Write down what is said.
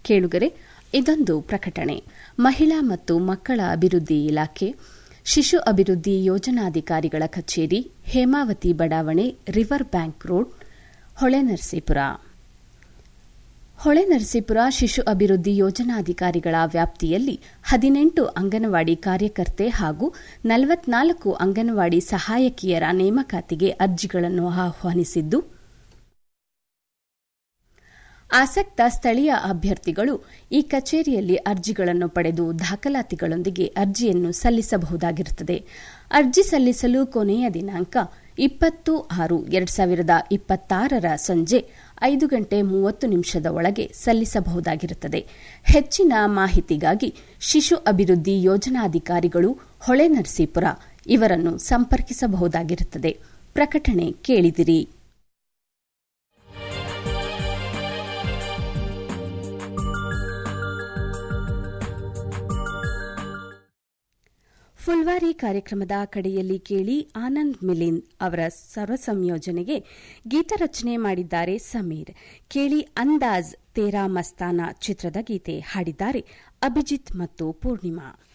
ಕೇಳುಗರೆ ಇದೊಂದು ಪ್ರಕಟಣೆ ಮಹಿಳಾ ಮತ್ತು ಮಕ್ಕಳ ಅಭಿವೃದ್ಧಿ ಇಲಾಖೆ ಶಿಶು ಅಭಿವೃದ್ಧಿ ಯೋಜನಾಧಿಕಾರಿಗಳ ಕಚೇರಿ ಹೇಮಾವತಿ ಬಡಾವಣೆ river bank road Holenarasipur Holenarasipur ಶಿಶು ಅಭಿವೃದ್ಧಿ ಯೋಜನಾಧಿಕಾರಿಗಳ ವ್ಯಾಪ್ತಿಯಲ್ಲಿ ಹದಿನೆಂಟು ಅಂಗನವಾಡಿ ಕಾರ್ಯಕರ್ತೆ ಹಾಗೂ ನಲವತ್ನಾಲ್ಕು ಅಂಗನವಾಡಿ ಸಹಾಯಕಿಯರ ನೇಮಕಾತಿಗೆ ಅರ್ಜಿಗಳನ್ನು ಆಹ್ವಾನಿಸಿದ್ದು ಆಸಕ್ತ ಸ್ಥಳೀಯ ಅಭ್ಯರ್ಥಿಗಳು ಈ ಕಚೇರಿಯಲ್ಲಿ ಅರ್ಜಿಗಳನ್ನು ಪಡೆದು ದಾಖಲಾತಿಗಳೊಂದಿಗೆ ಅರ್ಜಿಯನ್ನು ಸಲ್ಲಿಸಬಹುದಾಗಿರುತ್ತದೆ ಅರ್ಜಿ ಸಲ್ಲಿಸಲು ಕೊನೆಯ ದಿನಾಂಕ ಇಪ್ಪತ್ತು ಆರು ಎರಡು ಸಾವಿರದ ಇಪ್ಪತ್ತಾರರ ಸಂಜೆ ಐದು ಗಂಟೆ ಮೂವತ್ತು ನಿಮಿಷದ ಒಳಗೆ ಸಲ್ಲಿಸಬಹುದಾಗಿರುತ್ತದೆ ಹೆಚ್ಚಿನ ಮಾಹಿತಿಗಾಗಿ ಶಿಶು ಅಭಿವೃದ್ಧಿ ಯೋಜನಾಧಿಕಾರಿಗಳು ಹೊಳೆನರಸೀಪುರ ಇವರನ್ನು ಸಂಪರ್ಕಿಸಬಹುದಾಗಿರುತ್ತದೆ ಪ್ರಕಟಣೆ ಕೇಳಿದಿರಿ ಫುಲ್ವಾರಿ ಕಾರ್ಯಕ್ರಮದ ಕಡೆಯಲ್ಲಿ ಕೇಳಿ ಆನಂದ್ ಮಿಲಿಂದ್ ಅವರ ಸ್ವರ ಸಂಯೋಜನೆಗೆ ಗೀತರಚನೆ ಮಾಡಿದ್ದಾರೆ ಸಮೀರ್ ಕೇಳಿ ಅಂದಾಜ್ ತೇರಾ ಮಸ್ತಾನ ಚಿತ್ರದ ಗೀತೆ ಹಾಡಿದ್ದಾರೆ ಅಭಿಜಿತ್ ಮತ್ತು ಪೂರ್ಣಿಮಾ